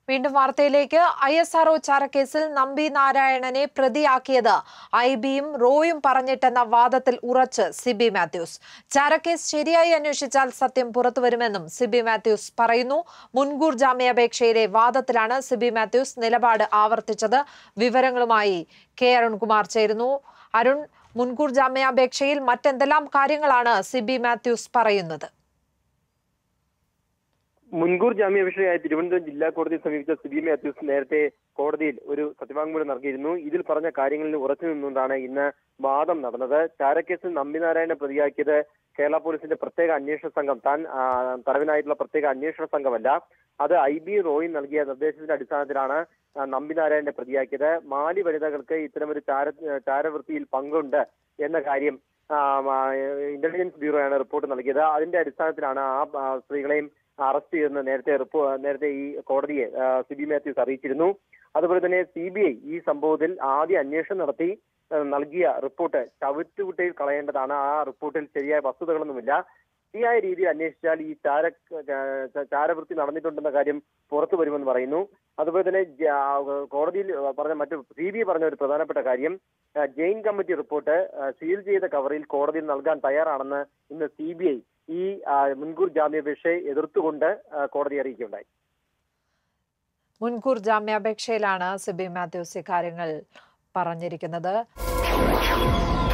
വീണ്ടും വാർത്തയിലേക്ക് I S RO ചാരക്കേസിൽ നമ്പി നാരായണനെ പ്രതിയാക്കിയത് ഐ ബിയും റോയും പറഞ്ഞിട്ടെന്ന വാദത്തിൽ ഉറച്ച് സിബി മാത്യൂസ് ചാരക്കേസ് ശരിയായി അന്വേഷിച്ചാൽ സത്യം പുറത്തുവരുമെന്നും സിബി മാത്യൂസ് പറയുന്നു മുൻകൂർ ജാമ്യാപേക്ഷയിലെ വാദത്തിലാണ് സിബി മാത്യൂസ് നിലപാട് ആവർത്തിച്ചത് വിവരങ്ങളുമായി കെ അരുൺകുമാർ ചേരുന്നു അരുൺ മുൻകൂർ ജാമ്യാപേക്ഷയിൽ മറ്റെന്തെല്ലാം കാര്യങ്ങളാണ് സിബി മാത്യൂസ് പറയുന്നത് മുൻകൂർ ജാമ്യാപേക്ഷയായ തിരുവനന്തപുരം ജില്ലാ കോടതിയെ സമീപിച്ച സിബി മാത്യൂസ് നേരത്തെ കോടതിയിൽ ഒരു സത്യവാങ്മൂലം നൽകിയിരുന്നു ഇതിൽ പറഞ്ഞ കാര്യങ്ങളിൽ ഉറച്ചു നിന്നുകൊണ്ടാണ് ഇന്ന് വാദം നടന്നത് ചാരക്കേസിൽ നമ്പിനാരായണനെ പ്രതിയാക്കിയത് കേരള പോലീസിന്റെ പ്രത്യേക അന്വേഷണ സംഘം താൻ ആ, തലവനായിട്ടുള്ള പ്രത്യേക അന്വേഷണ സംഘമല്ല അത് ഐ ബി റോയി നൽകിയ നിർദ്ദേശത്തിന്റെ അടിസ്ഥാനത്തിലാണ് ആ, നമ്പിനാരായണനെ പ്രതിയാക്കിയത് മാലി വനിതകൾക്ക് ഇത്തരമൊരു ചാര ചാരവൃത്തിയിൽ പങ്കുണ്ട് എന്ന കാര്യം ആ, ആ, ഇന്റലിജൻസ് ബ്യൂറോയാണ് റിപ്പോർട്ട് നൽകിയത് അതിന്റെ അടിസ്ഥാനത്തിലാണ് ആ ആ, സ്ത്രീകളെയും അറസ്റ്റ് ചെയ്തെന്ന് നേരത്തെ റിപ്പോ നേരത്തെ ഈ കോടതിയെ ആ, സിബി മാത്യൂസ് അറിയിച്ചിരുന്നു അതുപോലെ തന്നെ സി ബി ഐ ഈ സംഭവത്തിൽ ആദ്യ അന്വേഷണം നടത്തി ആ, നൽകിയ റിപ്പോർട്ട് ചവിറ്റുകുട്ടയിൽ കളയേണ്ടതാണ് ആ റിപ്പോർട്ടിൽ ശരിയായ വസ്തുതകളൊന്നുമില്ല ശരിയായ രീതിയിൽ അന്വേഷിച്ചാൽ ഈ ചാര ച- ചാരവൃത്തി നടന്നിട്ടുണ്ടെന്ന കാര്യം പുറത്തു വരുമെന്ന് പറയുന്നു അതുപോലെ തന്നെ ജ- കോടതിയിൽ പറഞ്ഞ മറ്റു സി ബി ഐ പറഞ്ഞ ഒരു പ്രധാനപ്പെട്ട കാര്യം ആ, ജെയിൻ കമ്മിറ്റി റിപ്പോർട്ട് ആ, സീൽ ചെയ്ത കവറിൽ കോടതിയിൽ നൽകാൻ തയ്യാറാണെന്ന് ഇന്ന് സി ബി ഐ ഈ ആ, മുൻകൂർ ജാമ്യാപേക്ഷയെ എതിർത്തുകൊണ്ട് ആ, കോടതിയെ അറിയിക്കുകയുണ്ടായി മുൻകൂർ ജാമ്യാപേക്ഷയിലാണ് സിബി മാത്യൂസ് ഇക്കാര്യങ്ങൾ പറഞ്ഞിരിക്കുന്നത്